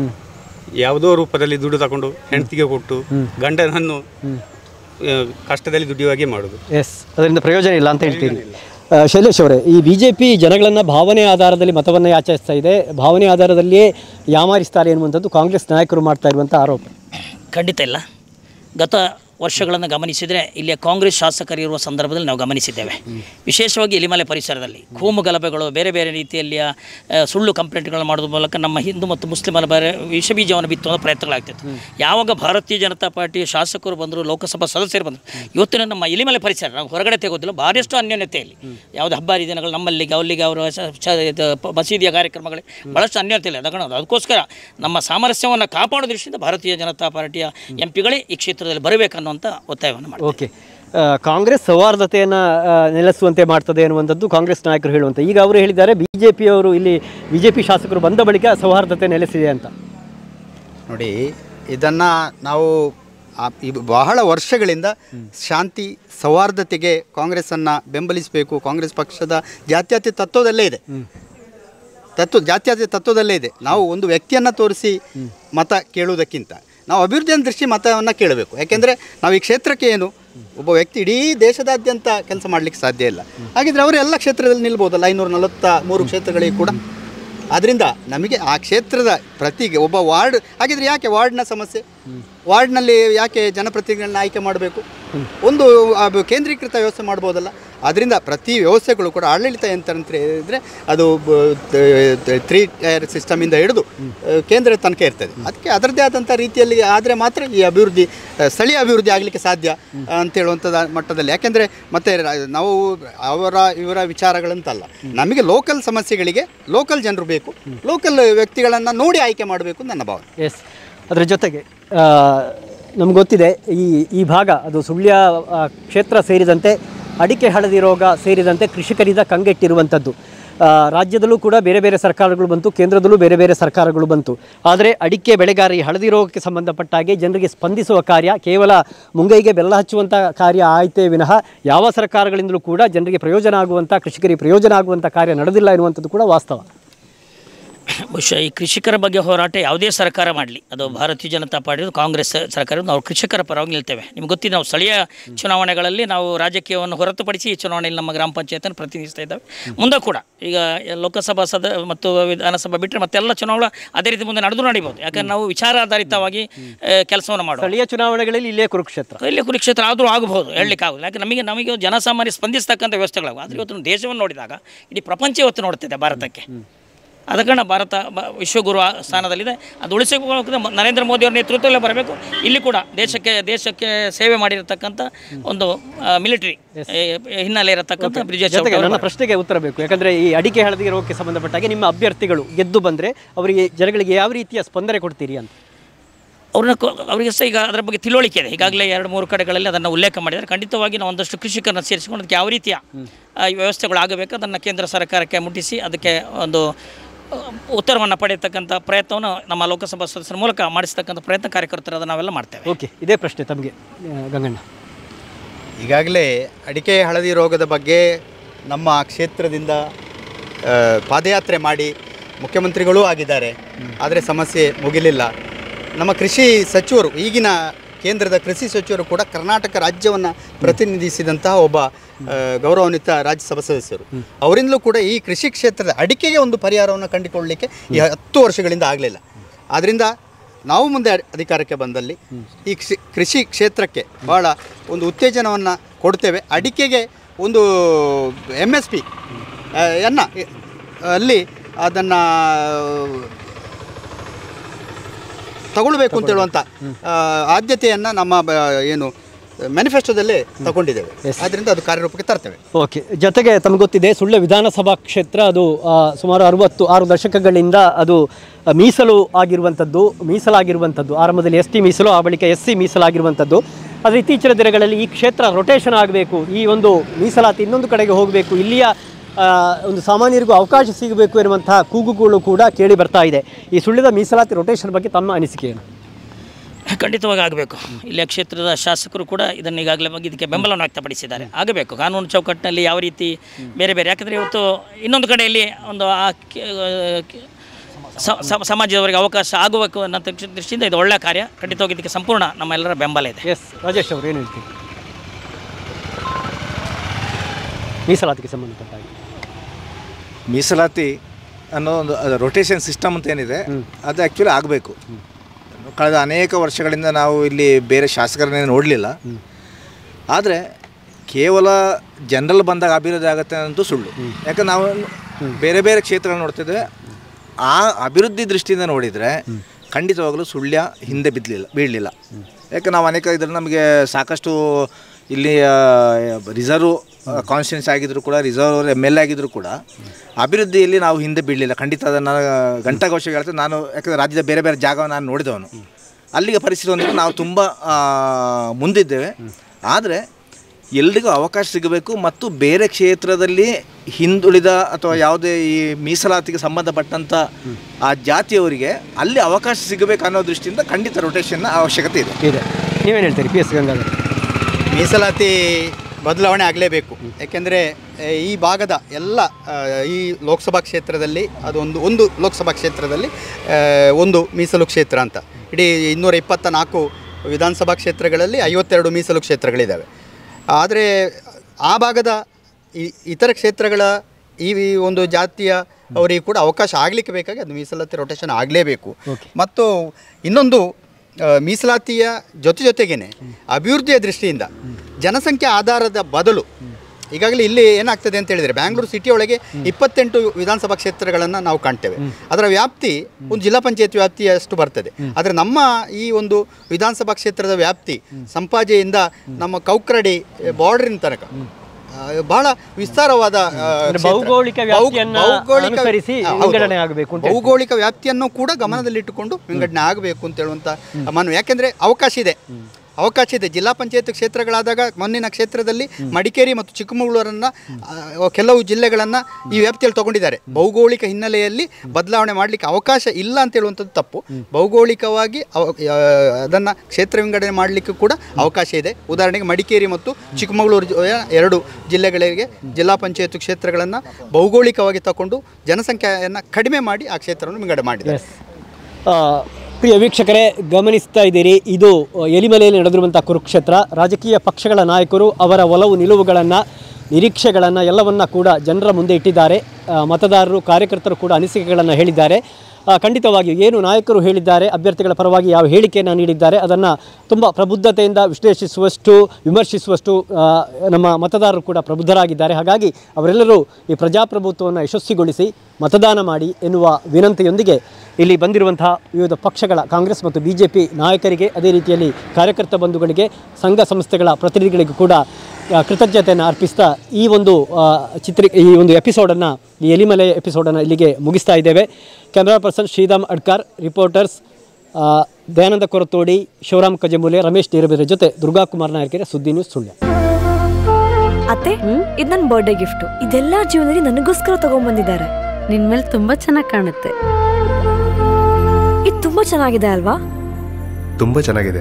ಯಾವುದೋ ರೂಪದಲ್ಲಿ ದುಡ್ಡು ತಗೊಂಡು ಹೆಂಡತಿಗೆ ಕೊಟ್ಟು ಗಂಡನನ್ನು ಆ, ಕಷ್ಟದಲ್ಲಿ ದುಡಿಯುವ ಹಾಗೆ ಮಾಡುದು ಎಸ್ ಅದರಿಂದ ಪ್ರಯೋಜನ ಇಲ್ಲ ಅಂತ ಹೇಳ್ತೀರಿ ಆ, ಶೈಲೇಶ್ ಅವರೇ ಈ ಬಿ ಜೆ ಪಿ ಜನಗಳನ್ನು ಭಾವನೆ ಆಧಾರದಲ್ಲಿ ಮತವನ್ನು ಯಾಚಿಸ್ತಾ ಇದೆ ಭಾವನೆ ಆಧಾರದಲ್ಲಿಯೇ ಯಾಮಾರಿಸ್ತಾರೆ ಎನ್ನುವಂಥದ್ದು ಕಾಂಗ್ರೆಸ್ ನಾಯಕರು ಮಾಡ್ತಾ ಇರುವಂಥ ಆರೋಪ ಖಂಡಿತ ಇಲ್ಲ ಗತ ವರ್ಷಗಳನ್ನು ಗಮನಿಸಿದರೆ ಇಲ್ಲಿಯ ಕಾಂಗ್ರೆಸ್ ಶಾಸಕರಿರುವ ಸಂದರ್ಭದಲ್ಲಿ ನಾವು ಗಮನಿಸಿದ್ದೇವೆ ವಿಶೇಷವಾಗಿ ಎಲಿಮಲೆ ಪರಿಸರದಲ್ಲಿ ಕೋಮು ಗಲಭೆಗಳು ಬೇರೆ ಬೇರೆ ರೀತಿಯಲ್ಲಿಯ ಆ, ಸುಳ್ಳು ಕಂಪ್ಲೇಂಟ್ಗಳನ್ನು ಮಾಡೋದ್ರ ಮೂಲಕ ನಮ್ಮ ಹಿಂದೂ ಮತ್ತು ಮುಸ್ಲಿಮರ ಬೇರೆ ವಿಷಬೀಜವನ್ನು ಬಿತ್ತುವ ಪ್ರಯತ್ನಗಳಾಗ್ತಿತ್ತು ಯಾವಾಗ ಭಾರತೀಯ ಜನತಾ ಪಾರ್ಟಿ ಶಾಸಕರು ಬಂದರು ಲೋಕಸಭಾ ಸದಸ್ಯರು ಬಂದರು ಇವತ್ತಿನ ನಮ್ಮ ಎಲಿಮಲೆ ಪರಿಸರ ನಾವು ಹೊರಗಡೆ ತೆಗೋದಿಲ್ಲ ಭಾರಿಷ್ಟು ಅನ್ಯೋನ್ಯತೆಯಲ್ಲಿ ಯಾವುದೇ ಹಬ್ಬ ಹರಿದಿನಗಳು ನಮ್ಮಲ್ಲಿಗೆ ಅಲ್ಲಿಗೆ ಅವರು ಶ- ಶ- ಇದು ಪ- ಮಸೀದಿಯ ಕಾರ್ಯಕ್ರಮಗಳು ಭಾಳಷ್ಟು ಅನ್ಯೋನ್ಯತೆ ಇಲ್ಲ ಅದಕ್ಕೆ ಅದಕ್ಕೋಸ್ಕರ ನಮ್ಮ ಸಾಮರಸ್ಯವನ್ನು ಕಾಪಾಡೋ ದೃಷ್ಟಿಯಿಂದ ಭಾರತೀಯ ಜನತಾ ಪಾರ್ಟಿಯ ಎಂ ಪಿಗಳೇ ಈ ಕ್ಷೇತ್ರದಲ್ಲಿ ಬರಬೇಕನ್ನುವಂಥ ಒತ್ತಾಯವನ್ನು ಮಾಡಿ ಓಕೆ ಆ, ಕಾಂಗ್ರೆಸ್ ಸೌಹಾರ್ದತೆಯನ್ನು ನೆಲೆಸುವಂತೆ ಮಾಡ್ತದೆ ಅನ್ನುವಂಥದ್ದು ಕಾಂಗ್ರೆಸ್ ನಾಯಕರು ಹೇಳುವಂಥ ಈಗ ಅವರು ಹೇಳಿದ್ದಾರೆ ಬಿ ಜೆ ಪಿಯವರು ಇಲ್ಲಿ ಬಿ ಜೆ ಪಿ ಶಾಸಕರು ಬಂದ ಬಳಿಕ ಸೌಹಾರ್ದತೆ ನೆಲೆಸಿದೆ ಅಂತ ನೋಡಿ ಇದನ್ನು ನಾವು ಆ- ಈ ಬಹಳ ವರ್ಷಗಳಿಂದ ಶಾಂತಿ ಸೌಹಾರ್ದತೆಗೆ ಕಾಂಗ್ರೆಸ್ಸನ್ನು ಬೆಂಬಲಿಸಬೇಕು ಕಾಂಗ್ರೆಸ್ ಪಕ್ಷದ ಜಾತ್ಯತೀತ ತತ್ವದಲ್ಲೇ ಇದೆ ತತ್ವ ಜಾತ್ಯತೀತ ತತ್ವದಲ್ಲೇ ಇದೆ ನಾವು ಒಂದು ವ್ಯಕ್ತಿಯನ್ನು ತೋರಿಸಿ ಮತ ಕೇಳುವುದಕ್ಕಿಂತ ನಾವು ಅಭಿವೃದ್ಧಿಯ ದೃಷ್ಟಿ ಮತವನ್ನು ಕೇಳಬೇಕು ಯಾಕೆಂದರೆ ನಾವು ಈ ಕ್ಷೇತ್ರಕ್ಕೆ ಏನು ಒಬ್ಬ ವ್ಯಕ್ತಿ ಇಡೀ ದೇಶದಾದ್ಯಂತ ಕೆಲಸ ಮಾಡಲಿಕ್ಕೆ ಸಾಧ್ಯ ಇಲ್ಲ ಹಾಗಿದ್ರೆ ಅವರು ಎಲ್ಲ ಕ್ಷೇತ್ರದಲ್ಲಿ ನಿಲ್ಬೋದಲ್ಲ ಐನೂರ ನಲವತ್ತ ಮೂರು ಕ್ಷೇತ್ರಗಳಿಗೆ ಕೂಡ ಆದ್ದರಿಂದ ನಮಗೆ ಆ ಕ್ಷೇತ್ರದ ಪ್ರತಿಗೆ ಒಬ್ಬ ವಾರ್ಡ್ ಹಾಗಿದ್ರೆ ಯಾಕೆ ವಾರ್ಡ್ನ ಸಮಸ್ಯೆ ವಾರ್ಡ್ನಲ್ಲಿ ಯಾಕೆ ಜನಪ್ರತಿನಿಧಿಗಳನ್ನ ಆಯ್ಕೆ ಮಾಡಬೇಕು ಒಂದು ಆ ಬ- ಕೇಂದ್ರೀಕೃತ ವ್ಯವಸ್ಥೆ ಮಾಡ್ಬೋದಲ್ಲ ಅದರಿಂದ ಪ್ರತಿ ವ್ಯವಸ್ಥೆಗಳು ಕೂಡ ಆಡಳಿತ ಯಂತ್ರ ಅಂತ ಇದ್ದರೆ ಅದು ತ್ರೀ ಟೈರ್ ಸಿಸ್ಟಮಿಂದ ಹಿಡಿದು ಆ, ಕೇಂದ್ರ ತನಕ ಇರ್ತದೆ ಅದಕ್ಕೆ ಅದರದ್ದೇ ಆದಂಥ ರೀತಿಯಲ್ಲಿ ಆದರೆ ಮಾತ್ರ ಈ ಅಭಿವೃದ್ಧಿ ಆ, ಸ್ಥಳೀಯ ಅಭಿವೃದ್ಧಿ ಆಗಲಿಕ್ಕೆ ಸಾಧ್ಯ ಆ, ಅಂತ ಹೇಳುವಂಥದ್ದು ಮಟ್ಟದಲ್ಲಿ ಯಾಕೆಂದರೆ ಮತ್ತೆ ರ- ನಾವು ಅವರ ಇವರ ವಿಚಾರಗಳಂತಲ್ಲ ನಮಗೆ ಲೋಕಲ್ ಸಮಸ್ಯೆಗಳಿಗೆ ಲೋಕಲ್ ಜನರು ಬೇಕು ಲೋಕಲ್ ವ್ಯಕ್ತಿಗಳನ್ನು ನೋಡಿ ಆಯ್ಕೆ ಮಾಡಬೇಕು ನನ್ನ ಭಾವನೆ ಎಸ್ ಅದರ ಜೊತೆಗೆ ನಮ್ಗೆ ಗೊತ್ತಿದೆ ಈ ಈ ಭಾಗ ಅದು ಸುಳ್ಯ ಆ, ಕ್ಷೇತ್ರ ಸೇರಿದಂತೆ ಅಡಿಕೆ ಹಳದಿ ರೋಗ ಸೇರಿದಂತೆ ಕೃಷಿಕರಿಂದ ಕಂಗೆಟ್ಟಿರುವಂಥದ್ದು ಆ, ರಾಜ್ಯದಲ್ಲೂ ಕೂಡ ಬೇರೆ ಬೇರೆ ಸರ್ಕಾರಗಳು ಬಂತು ಕೇಂದ್ರದಲ್ಲೂ ಬೇರೆ ಬೇರೆ ಸರ್ಕಾರಗಳು ಬಂತು ಆದರೆ ಅಡಿಕೆ ಬೆಳೆಗಾರ ಈ ಹಳದಿ ರೋಗಕ್ಕೆ ಸಂಬಂಧಪಟ್ಟ ಹಾಗೆ ಜನರಿಗೆ ಸ್ಪಂದಿಸುವ ಕಾರ್ಯ ಕೇವಲ ಮುಂಗೈಗೆ ಬೆಲ್ಲ ಹಚ್ಚುವಂಥ ಕಾರ್ಯ ಆಯ್ತೇ ವಿನಃ ಯಾವ ಸರ್ಕಾರಗಳಿಂದಲೂ ಕೂಡ ಜನರಿಗೆ ಪ್ರಯೋಜನ ಆಗುವಂಥ ಕೃಷಿಕರಿಗೆ ಪ್ರಯೋಜನ ಆಗುವಂಥ ಕಾರ್ಯ ನಡೆದಿಲ್ಲ ಎನ್ನುವಂಥದ್ದು ಕೂಡ ವಾಸ್ತವ ಬಹುಶಃ ಈ ಕೃಷಿಕರ ಬಗ್ಗೆ ಹೋರಾಟ ಯಾವುದೇ ಸರ್ಕಾರ ಮಾಡಲಿ ಅದು ಭಾರತೀಯ ಜನತಾ ಪಾರ್ಟಿ ಕಾಂಗ್ರೆಸ್ ಸರ್ಕಾರ ನಾವು ಕೃಷಿಕರ ಪರವಾಗಿ ನಿಲ್ತೇವೆ ನಿಮ್ಗೆ ಗೊತ್ತಿದೆ ನಾವು ಸ್ಥಳೀಯ ಚುನಾವಣೆಗಳಲ್ಲಿ ನಾವು ರಾಜಕೀಯವನ್ನು ಹೊರತುಪಡಿಸಿ ಈ ಚುನಾವಣೆಯಲ್ಲಿ ನಮ್ಮ ಗ್ರಾಮ ಪಂಚಾಯತನ್ನು ಪ್ರತಿನಿಧಿಸ್ತಾ ಇದ್ದಾವೆ ಮುಂದೆ ಕೂಡ ಈಗ ಲೋಕಸಭಾ ಸದ ಮತ್ತು ವಿಧಾನಸಭಾ ಬಿಟ್ಟರೆ ಮತ್ತೆಲ್ಲ ಚುನಾವಣೆ ಅದೇ ರೀತಿ ಮುಂದೆ ನಡೆದು ನಡಿಬೋದು ಯಾಕಂದ್ರೆ ನಾವು ವಿಚಾರಾಧಾರಿತವಾಗಿ ಕೆಲಸವನ್ನು ಮಾಡೋದು ಸ್ಥಳೀಯ ಚುನಾವಣೆಗಳಲ್ಲಿ ಇಲ್ಲೇ ಕುರುಕ್ಷೇತ್ರ ಇಲ್ಲಿ ಕುರುಕ್ಷೇತ್ರ ಆದರೂ ಆಗಬಹುದು ಹೇಳಲಿಕ್ಕೆ ಆಗೋದು ಯಾಕೆ ನಮಗೆ ನಮಗೆ ಜನಸಾಮಾನ್ಯ ಸ್ಪಂದಿಸ್ತಕ್ಕಂಥ ವ್ಯವಸ್ಥೆಗಳಾಗು ಆದರೆ ಇವತ್ತು ನಾವು ದೇಶವನ್ನು ನೋಡಿದಾಗ ಇಡೀ ಪ್ರಪಂಚ ಇವತ್ತು ನೋಡ್ತಿದೆ ಭಾರತಕ್ಕೆ ಆದ ಕಾರಣ ಭಾರತ ಬ- ವಿಶ್ವಗುರು ಆ ಸ್ಥಾನದಲ್ಲಿದೆ ಅದು ಉಳಿಸಿಕೊಳ್ಳೋಕೆ ನರೇಂದ್ರ ಮೋದಿಯವರ ನೇತೃತ್ವದಲ್ಲೇ ಬರಬೇಕು ಇಲ್ಲಿ ಕೂಡ ದೇಶಕ್ಕೆ ದೇಶಕ್ಕೆ ಸೇವೆ ಮಾಡಿರತಕ್ಕಂಥ ಒಂದು ಮಿಲಿಟರಿ ಹಿನ್ನೆಲೆ ಇರತಕ್ಕಂಥ ಬ್ರಿಜೇಶ್ ಜೊತೆಗೆ ನನ್ನ ಪ್ರಶ್ನೆಗೆ ಉತ್ತರ ಬೇಕು ಯಾಕಂದ್ರೆ ಈ ಅಡಿಕೆ ಹಳದಿ ರೋಗಕ್ಕೆ ಸಂಬಂಧಪಟ್ಟ ಹಾಗೆ ನಿಮ್ಮ ಅಭ್ಯರ್ಥಿಗಳು ಗೆದ್ದು ಬಂದ್ರೆ ಅವರಿಗೆ ಜನಗಳಿಗೆ ಯಾವ ರೀತಿಯ ಸ್ಪಂದನೆ ಕೊಡ್ತೀರಿ ಅಂತ ಅವ್ರನ್ನ ಕೊ- ಅವರಿಗೆ ಸಹ ಈಗ ಅದರ ಬಗ್ಗೆ ತಿಳುವಳಿಕೆ ಇದೆ ಈಗಾಗಲೇ ಎರಡು ಮೂರು ಕಡೆಗಳಲ್ಲಿ ಅದನ್ನು ಉಲ್ಲೇಖ ಮಾಡಿದ್ದಾರೆ ಖಂಡಿತವಾಗಿ ನಾವು ಒಂದಷ್ಟು ಕೃಷಿಕರನ್ನ ಸೇರಿಸಿಕೊಂಡು ಅದಕ್ಕೆ ಯಾವ ರೀತಿಯ ಆ, ಈ ವ್ಯವಸ್ಥೆಗಳು ಆಗಬೇಕು ಅದನ್ನು ಕೇಂದ್ರ ಸರ್ಕಾರಕ್ಕೆ ಮುಟ್ಟಿಸಿ ಅದಕ್ಕೆ ಒಂದು ಆ, ಉತ್ತರವನ್ನು ಪಡೆಯತಕ್ಕಂಥ ಪ್ರಯತ್ನವನ್ನು ನಮ್ಮ ಲೋಕಸಭಾ ಸದಸ್ಯರ ಮೂಲಕ ಮಾಡಿಸ್ತಕ್ಕಂಥ ಪ್ರಯತ್ನ ಕಾರ್ಯಕರ್ತರಾದ ನಾವೆಲ್ಲ ಮಾಡ್ತೇವೆ ಓಕೆ ಇದೇ ಪ್ರಶ್ನೆ ತಮಗೆ ಆ, ಗಂಗಣ್ಣ ಈಗಾಗಲೇ ಅಡಿಕೆ ಹಳದಿ ರೋಗದ ಬಗ್ಗೆ ನಮ್ಮ ಕ್ಷೇತ್ರದಿಂದ ಆ, ಪಾದಯಾತ್ರೆ ಮಾಡಿ ಮುಖ್ಯಮಂತ್ರಿಗಳೂ ಆಗಿದ್ದಾರೆ ಆದರೆ ಸಮಸ್ಯೆ ಮುಗಿಲಿಲ್ಲ ನಮ್ಮ ಕೃಷಿ ಸಚಿವರು ಈಗಿನ ಕೇಂದ್ರದ ಕೃಷಿ ಸಚಿವರು ಕೂಡ ಕರ್ನಾಟಕ ರಾಜ್ಯವನ್ನು ಪ್ರತಿನಿಧಿಸಿದಂತಹ ಒಬ್ಬ ಆ, ಗೌರವಾನ್ವಿತ ರಾಜ್ಯಸಭಾ ಸದಸ್ಯರು ಅವರಿಂದಲೂ ಕೂಡ ಈ ಕೃಷಿ ಕ್ಷೇತ್ರದ ಅಡಿಕೆಗೆ ಒಂದು ಪರಿಹಾರವನ್ನು ಕಂಡುಕೊಳ್ಳಲಿಕ್ಕೆ ಈ ಹತ್ತು ವರ್ಷಗಳಿಂದ ಆಗಲಿಲ್ಲ ಆದ್ದರಿಂದ ನಾವು ಮುಂದೆ ಅಧಿ- ಅಧಿಕಾರಕ್ಕೆ ಬಂದಲ್ಲಿ ಈ ಕೃಷಿ ಕೃಷಿ ಕ್ಷೇತ್ರಕ್ಕೆ ಭಾಳ ಒಂದು ಉತ್ತೇಜನವನ್ನು ಕೊಡ್ತೇವೆ ಅಡಿಕೆಗೆ ಒಂದು ಎಮ್ ಎಸ್ ಪಿ ಎನ್ನ ಅಲ್ಲಿ ಅದನ್ನು ತಗೊಳ್ಬೇಕು ಅಂತ ಹೇಳುವಂಥ ಆದ್ಯತೆಯನ್ನು ನಮ್ಮ ಬ- ಏನು ಮ್ಯಾನಿಫೆಸ್ಟೋದಲ್ಲೇ ತಗೊಂಡಿದ್ದೇವೆ ಆದ್ದರಿಂದ ಅದು ಕಾರ್ಯರೂಪಕ್ಕೆ ತರ್ತೇವೆ ಓಕೆ ಜೊತೆಗೆ ತಮಗೆ ಗೊತ್ತಿದೆ ಸುಳ್ಯ ವಿಧಾನಸಭಾ ಕ್ಷೇತ್ರ ಅದು ಆ, ಸುಮಾರು ಅರವತ್ತು ಆರು ದಶಕಗಳಿಂದ ಅದು ಆ, ಮೀಸಲು ಆಗಿರುವಂಥದ್ದು ಮೀಸಲಾಗಿರುವಂಥದ್ದು ಆರಂಭದಲ್ಲಿ ಎಸ್ ಟಿ ಮೀಸಲು ಆ ಬಳಿಕ ಎಸ್ ಸಿ ಮೀಸಲಾಗಿರುವಂಥದ್ದು ಆದರೆ ಇತ್ತೀಚಿನ ದಿನಗಳಲ್ಲಿ ಈ ಕ್ಷೇತ್ರ ರೊಟೇಷನ್ ಆಗಬೇಕು ಈ ಒಂದು ಮೀಸಲಾತಿ ಇನ್ನೊಂದು ಕಡೆಗೆ ಹೋಗಬೇಕು ಇಲ್ಲಿಯ ಆ, ಒಂದು ಸಾಮಾನ್ಯರಿಗೂ ಅವಕಾಶ ಸಿಗಬೇಕು ಎನ್ನುವಂತಹ ಕೂಗುಗಳು ಕೂಡ ಕೇಳಿ ಬರ್ತಾ ಇದೆ ಈ ಸುಳ್ಯದ ಮೀಸಲಾತಿ ರೊಟೇಷನ್ ಬಗ್ಗೆ ತಮ್ಮ ಅನಿಸಿಕೆ ಏನು ಖಂಡಿತವಾಗಿ ಆಗಬೇಕು ಇಲ್ಲಿಯ ಕ್ಷೇತ್ರದ ಶಾಸಕರು ಕೂಡ ಇದನ್ನು ಈಗಾಗಲೇ ಬಗ್ಗೆ ಇದಕ್ಕೆ ಬೆಂಬಲವನ್ನು ವ್ಯಕ್ತಪಡಿಸಿದ್ದಾರೆ ಆಗಬೇಕು ಕಾನೂನು ಚೌಕಟ್ಟಿನಲ್ಲಿ ಯಾವ ರೀತಿ ಬೇರೆ ಬೇರೆ ಯಾಕಂದರೆ ಇವತ್ತು ಇನ್ನೊಂದು ಕಡೆಯಲ್ಲಿ ಒಂದು ಆ ಕೆ- ಕೆ- ಸ- ಸ- ಸಮಾಜದವರಿಗೆ ಅವಕಾಶ ಆಗಬೇಕು ಅನ್ನೋ ದೃಷ್ಟಿ- ದೃಷ್ಟಿಯಿಂದ ಇದು ಒಳ್ಳೆಯ ಕಾರ್ಯ ಖಂಡಿತವಾಗಿ ಇದಕ್ಕೆ ಸಂಪೂರ್ಣ ನಮ್ಮೆಲ್ಲರ ಬೆಂಬಲ ಇದೆ ಎಸ್ ರಾಜೇಶ್ ಅವರು ಏನು ಹೇಳ್ತೀವಿ ಮೀಸಲಾತಿಗೆ ಸಂಬಂಧಪಟ್ಟ ಹಾಗೆ ಮೀಸಲಾತಿ ಅನ್ನೋ ಒಂದು ರೊಟೇಷನ್ ಸಿಸ್ಟಮ್ ಅಂತ ಏನಿದೆ ಅದು ಆ್ಯಕ್ಚುಲಿ ಆಗಬೇಕು ಕಳೆದ ಅನೇಕ ವರ್ಷಗಳಿಂದ ನಾವು ಇಲ್ಲಿ ಬೇರೆ ಶಾಸಕರನ್ನೇ ನೋಡಲಿಲ್ಲ ಆದರೆ ಕೇವಲ ಜನರಲ್ ಬಂದಾಗ ಅಭಿವೃದ್ಧಿ ಆಗುತ್ತೆ ಅಂತೂ ಸುಳ್ಳು ಯಾಕಂದ್ರೆ ನಾವು ಬೇರೆ ಬೇರೆ ಕ್ಷೇತ್ರಗಳು ನೋಡ್ತಿದ್ದೆ ಆ ಅಭಿವೃದ್ಧಿ ದೃಷ್ಟಿಯಿಂದ ನೋಡಿದರೆ ಖಂಡಿತವಾಗಲೂ ಸುಳ್ಯ ಹಿಂದೆ ಬಿದ್ದಲಿಲ್ಲ ಬೀಳಲಿಲ್ಲ ಯಾಕೆ ನಾವು ಅನೇಕ ಇದರಲ್ಲಿ ನಮಗೆ ಸಾಕಷ್ಟು ಇಲ್ಲಿ ರಿಸರ್ವ್ ಕಾನ್ಸ್ಟಿಟ್ಯೂನ್ಸಿ ಆಗಿದ್ರು ಕೂಡ ರಿಸರ್ವ್ ಎಮ್ ಎಲ್ ಎ ಆಗಿದ್ರು ಕೂಡ ಅಭಿವೃದ್ಧಿಯಲ್ಲಿ ನಾವು ಹಿಂದೆ ಬೀಳಲಿಲ್ಲ ಖಂಡಿತ ಅದನ್ನು ಗಂಟಾಘೋಷ ಹೇಳ್ತೇನೆ ನಾನು ಯಾಕಂದರೆ ರಾಜ್ಯದ ಬೇರೆ ಬೇರೆ ಜಾಗ ನಾನು ನೋಡಿದವನು ಅಲ್ಲಿಗೆ ಪರಿಸ್ಥಿತಿ ಹೊಂದಿದ್ದು ನಾವು ತುಂಬ ಆ, ಮುಂದಿದ್ದೇವೆ ಆದರೆ ಎಲ್ರಿಗೂ ಅವಕಾಶ ಸಿಗಬೇಕು ಮತ್ತು ಬೇರೆ ಕ್ಷೇತ್ರದಲ್ಲಿ ಹಿಂದುಳಿದ ಅಥವಾ ಯಾವುದೇ ಈ ಮೀಸಲಾತಿಗೆ ಸಂಬಂಧಪಟ್ಟಂಥ ಆ ಜಾತಿಯವರಿಗೆ ಅಲ್ಲಿ ಅವಕಾಶ ಸಿಗಬೇಕು ಅನ್ನೋ ದೃಷ್ಟಿಯಿಂದ ಖಂಡಿತ ರೊಟೇಷನ್ನ ಅವಶ್ಯಕತೆ ಇದೆ ಇದೆ ನೀವೇನು ಹೇಳ್ತೀರಿ ಪಿ ಎಸ್ ಗಂಗಾಧರ್ ಮೀಸಲಾತಿ ಬದಲಾವಣೆ ಆಗಲೇಬೇಕು ಯಾಕೆಂದರೆ ಈ ಭಾಗದ ಎಲ್ಲ ಆ, ಈ ಲೋಕಸಭಾ ಕ್ಷೇತ್ರದಲ್ಲಿ ಅದೊಂದು ಒಂದು ಲೋಕಸಭಾ ಕ್ಷೇತ್ರದಲ್ಲಿ ಆ, ಒಂದು ಮೀಸಲು ಕ್ಷೇತ್ರ ಅಂತ ಇಡೀ ಇನ್ನೂರ ಇಪ್ಪತ್ತ ನಾಲ್ಕು ವಿಧಾನಸಭಾ ಕ್ಷೇತ್ರಗಳಲ್ಲಿ ಐವತ್ತೆರಡು ಮೀಸಲು ಕ್ಷೇತ್ರಗಳಿದ್ದಾವೆ ಆದರೆ ಆ ಭಾಗದ ಈ ಇತರ ಕ್ಷೇತ್ರಗಳ ಈ ಈ ಒಂದು ಜಾತಿಯ ಅವರಿಗೆ ಕೂಡ ಅವಕಾಶ ಆಗಲಿಕ್ಕೆ ಬೇಕಾಗಿ ಅದು ಮೀಸಲಾತಿ ರೊಟೇಷನ್ ಆಗಲೇಬೇಕು ಮತ್ತು ಇನ್ನೊಂದು ಆ, ಮೀಸಲಾತಿಯ ಜೊತೆ ಜೊತೆಗೇನೆ ಅಭಿವೃದ್ಧಿಯ ದೃಷ್ಟಿಯಿಂದ ಜನಸಂಖ್ಯೆ ಆಧಾರದ ಬದಲು ಈಗಾಗಲೇ ಇಲ್ಲಿ ಏನಾಗ್ತದೆ ಅಂತ ಹೇಳಿದರೆ ಬ್ಯಾಂಗ್ಳೂರು ಸಿಟಿ ಒಳಗೆ ಇಪ್ಪತ್ತೆಂಟು ವಿಧಾನಸಭಾ ಕ್ಷೇತ್ರಗಳನ್ನು ನಾವು ಕಾಣ್ತೇವೆ ಅದರ ವ್ಯಾಪ್ತಿ ಒಂದು ಜಿಲ್ಲಾ ಪಂಚಾಯತ್ ವ್ಯಾಪ್ತಿಯಷ್ಟು ಬರ್ತದೆ ಆದರೆ ನಮ್ಮ ಈ ಒಂದು ವಿಧಾನಸಭಾ ಕ್ಷೇತ್ರದ ವ್ಯಾಪ್ತಿ ಸಂಪಾಜೆಯಿಂದ ನಮ್ಮ ಕೌಕ್ರಡಿ ಬಾರ್ಡರಿನ ತನಕ ಆ, ಬಹಳ ವಿಸ್ತಾರವಾದ ಆ, ಅಂದ್ರೆ ಕ್ಷೇತ್ರ. ಭೌಗೋಳಿಕ ಭೌ- ವ್ಯಾಪ್ತಿಯನ್ನ ಭೌಗೋಳಿಕ- ಅನುಸರಿಸಿ ಹಾ, ಹೌದು. ವಿಂಗಡಣೆ ಆಗಬೇಕು ಅಂತ ಹೇಳ್ತೀವಿ. ಭೌಗೋಳಿಕ ವ್ಯಾಪ್ತಿಯನ್ನು ಕೂಡ ಗಮನದಲ್ಲಿಟ್ಟುಕೊಂಡು ವಿಂಗಡಣೆ ಆಗಬೇಕು ಅಂತ ಹೇಳುವಂಥ ಮನವಿ ಯಾಕೆಂದರೆ ಅವಕಾಶ ಇದೆ ಅವಕಾಶ ಇದೆ ಜಿಲ್ಲಾ ಪಂಚಾಯತ್ ಕ್ಷೇತ್ರಗಳಾದಾಗ ಮೊನ್ನಿನ ಕ್ಷೇತ್ರದಲ್ಲಿ ಮಡಿಕೇರಿ ಮತ್ತು ಚಿಕ್ಕಮಗಳೂರನ್ನು ಕೆಲವು ಜಿಲ್ಲೆಗಳನ್ನು ಈ ವ್ಯಾಪ್ತಿಯಲ್ಲಿ ತಗೊಂಡಿದ್ದಾರೆ ಭೌಗೋಳಿಕ ಹಿನ್ನೆಲೆಯಲ್ಲಿ ಬದಲಾವಣೆ ಮಾಡಲಿಕ್ಕೆ ಅವಕಾಶ ಇಲ್ಲ ಅಂತ ಹೇಳುವಂಥದ್ದು ತಪ್ಪು ಭೌಗೋಳಿಕವಾಗಿ ಅದನ್ನು ಕ್ಷೇತ್ರ ವಿಂಗಡಣೆ ಮಾಡಲಿಕ್ಕೆ ಕೂಡ ಅವಕಾಶ ಇದೆ ಉದಾಹರಣೆಗೆ ಮಡಿಕೇರಿ ಮತ್ತು ಚಿಕ್ಕಮಗಳೂರು ಜಿ- ಎರಡು ಜಿಲ್ಲೆಗಳಿಗೆ ಜಿಲ್ಲಾ ಪಂಚಾಯತ್ ಕ್ಷೇತ್ರಗಳನ್ನು ಭೌಗೋಳಿಕವಾಗಿ ತಗೊಂಡು ಜನಸಂಖ್ಯೆಯನ್ನು ಕಡಿಮೆ ಮಾಡಿ ಆ ಕ್ಷೇತ್ರವನ್ನು ವಿಂಗಡಣೆ ಮಾಡಿದ್ದಾರೆ ಆ, ಪ್ರಿಯ ವೀಕ್ಷಕರೇ ಗಮನಿಸ್ತಾ ಇದ್ದೀರಿ ಇದು ಆ, ಎಲಿಮಲೆಯಲ್ಲಿ ನಡೆದಿರುವಂಥ ಕುರುಕ್ಷೇತ್ರ ರಾಜಕೀಯ ಪಕ್ಷಗಳ ನಾಯಕರು ಅವರ ಒಲವು ನಿಲುವುಗಳನ್ನು ನಿರೀಕ್ಷೆಗಳನ್ನು ಎಲ್ಲವನ್ನ ಕೂಡ ಜನರ ಮುಂದೆ ಇಟ್ಟಿದ್ದಾರೆ ಆ, ಮತದಾರರು ಕಾರ್ಯಕರ್ತರು ಕೂಡ ಅನಿಸಿಕೆಗಳನ್ನು ಹೇಳಿದ್ದಾರೆ ಆ, ಖಂಡಿತವಾಗಿಯೂ ಏನು ನಾಯಕರು ಹೇಳಿದ್ದಾರೆ ಅಭ್ಯರ್ಥಿಗಳ ಪರವಾಗಿ ಯಾವ ಹೇಳಿಕೆಯನ್ನು ನೀಡಿದ್ದಾರೆ ಅದನ್ನು ತುಂಬ ಪ್ರಬುದ್ಧತೆಯಿಂದ ವಿಶ್ಲೇಷಿಸುವಷ್ಟು ವಿಮರ್ಶಿಸುವಷ್ಟು ಆ, ನಮ್ಮ ಮತದಾರರು ಕೂಡ ಪ್ರಬುದ್ಧರಾಗಿದ್ದಾರೆ ಹಾಗಾಗಿ ಅವರೆಲ್ಲರೂ ಈ ಪ್ರಜಾಪ್ರಭುತ್ವವನ್ನು ಯಶಸ್ವಿಗೊಳಿಸಿ ಮತದಾನ ಮಾಡಿ ಎನ್ನುವ ವಿನಂತಿಯೊಂದಿಗೆ ಇಲ್ಲಿ ಬಂದಿರುವಂತಹ ವಿವಿಧ ಪಕ್ಷಗಳ ಕಾಂಗ್ರೆಸ್ ಮತ್ತು ಬಿ ಜೆ ಪಿ ನಾಯಕರಿಗೆ ಅದೇ ರೀತಿಯಲ್ಲಿ ಕಾರ್ಯಕರ್ತ ಬಂಧುಗಳಿಗೆ ಸಂಘ ಸಂಸ್ಥೆಗಳ ಪ್ರತಿನಿಧಿಗಳಿಗೂ ಕೂಡ ಆ, ಕೃತಜ್ಞತೆಯನ್ನು ಅರ್ಪಿಸ್ತಾ ಈ ಒಂದು ಆ, ಚಿತ್ರಿ ಈ ಒಂದು ಎಪಿಸೋಡನ್ನು ಈ ಎಲಿಮಲೆ ಎಪಿಸೋಡನ್ನು ಇಲ್ಲಿಗೆ ಮುಗಿಸ್ತಾ ಇದ್ದೇವೆ camera person Shriram Adkar reporters ಆ, ದಯಾನಂದ ಕೊರತೋಡಿ ಶಿವರಾಮ್ ಕಜಮೂಲೆ ರಮೇಶ್ ನೀರಬೇರೆ ಜೊತೆ ದುರ್ಗಾಕುಮಾರ್ ನಾಯಕರ ಸುದ್ದಿ ನ್ಯೂಸ್ ಸುಳ್ಯ ಅತ್ತೆ ಇದು ನನ್ನ ಬರ್ಡೇ ಗಿಫ್ಟ್ ಇದೆಲ್ಲ ಜೀವನದಲ್ಲಿ ನನಗೋಸ್ಕರ ತಗೊಂಡ್ಬಂದಿದ್ದಾರೆ ನಿನ್ ಮೇಲೆ ತುಂಬಾ ಚೆನ್ನಾಗಿ ಕಾಣುತ್ತೆ ಇದು ತುಂಬಾ ಚೆನ್ನಾಗಿದೆ ಅಲ್ವಾ ತುಂಬ ಚೆನ್ನಾಗಿದೆ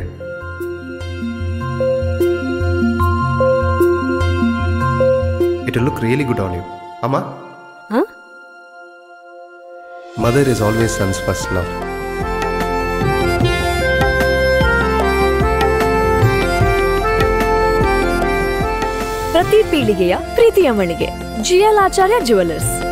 it look really good on you ಅಮ್ಮ ಹ? Mother is always sons first love ಪ್ರತಿ ಪೀಳಿಗೆಯ ಪ್ರೀತಿಯ ಮಳಿಗೆ ಜಿಎಲ್ ಆಚಾರ್ಯ ಜುವೆಲ್ಲರ್ಸ್